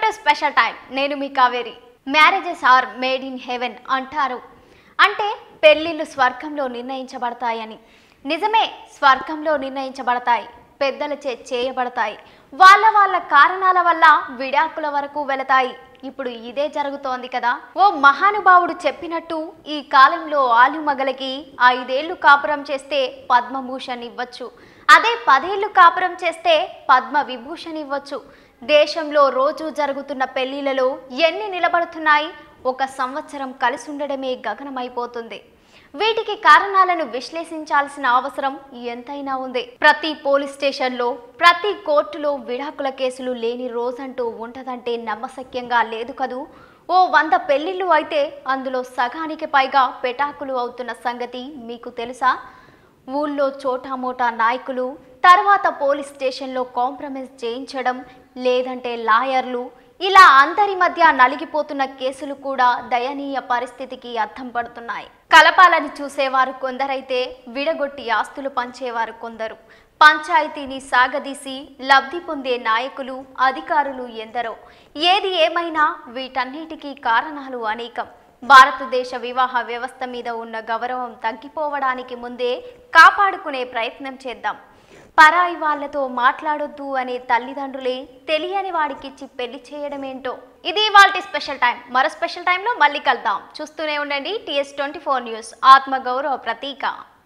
to special time నేను మీ Kaveri marriages are made in heaven అంటారు అంటే పెళ్ళిళ్ళు స్వర్గంలో నిర్ణయించబడతాయని నిజమే స్వర్గంలో నిర్ణయించబడతాయి పెద్దలచే చేయబడతాయి వాళ్ళ వాళ్ళ కారణాల వల్ల విడాకుల వరకు వెళతాయి ఇప్పుడు ఇదే జరుగుతోంది కదా ఓ మహానుభావుడు చెప్పినట్టు ఈ కాలంలో ఆలుమగలకి ఐదేళ్లు కాపురం చేస్తే పద్మభూషణ్ ఇవ్వచ్చు అదే పదేళ్లు కాపురం చేస్తే పద్మ విభూషణ్ ఇవ్వచ్చు దేశంలో రోజు జరుగుతున్న పెళ్లిలలో ఎన్ని నిలబడుతున్నాయి ఒక సంవత్సరం కలిసి ఉండడమే గగనమైపోతుంది వీటికి కారణాలను విశ్లేషించాల్సిన అవసరం ఎంతైనా ఉంది ప్రతి పోలీస్ స్టేషన్లో ప్రతి కోర్టులో విడాకుల కేసులు లేని రోజంటూ ఉంటదంటే నమ్మశక్యంగా లేదు కదూ ఓ వంద పెళ్లిళ్ళు అయితే అందులో సగానికి పైగా పెటాకులు అవుతున్న సంగతి మీకు తెలుసా ఊళ్ళో చోటామోటా నాయకులు తర్వాత పోలీస్ స్టేషన్లో కాంప్రమైజ్ చేయించడం లేదంటే లాయర్లు ఇలా అందరి మధ్య నలిగిపోతున్న కేసులు కూడా దయనీయ పరిస్థితికి అర్థం పడుతున్నాయి కలపాలని చూసేవారు కొందరైతే విడగొట్టి ఆస్తులు పంచేవారు కొందరు పంచాయతీని సాగదీసి లబ్ధి పొందే నాయకులు అధికారులు ఎందరో ఏది ఏమైనా వీటన్నిటికీ కారణాలు అనేకం భారతదేశ వివాహ వ్యవస్థ మీద ఉన్న గౌరవం తగ్గిపోవడానికి ముందే కాపాడుకునే ప్రయత్నం చేద్దాం పరాయి వాళ్ళతో మాట్లాడొద్దు అనే తల్లిదండ్రులే తెలియని వాడికిచ్చి పెళ్లి చేయడమేంటో ఇది వాళ్ళ స్పెషల్ టైం మరో స్పెషల్ టైంలో మళ్ళీ కలుద్దాం చూస్తూనే ఉండండి టీఎస్ ట్వంటీ ఫోర్ న్యూస్ ఆత్మగౌరవ ప్రతీక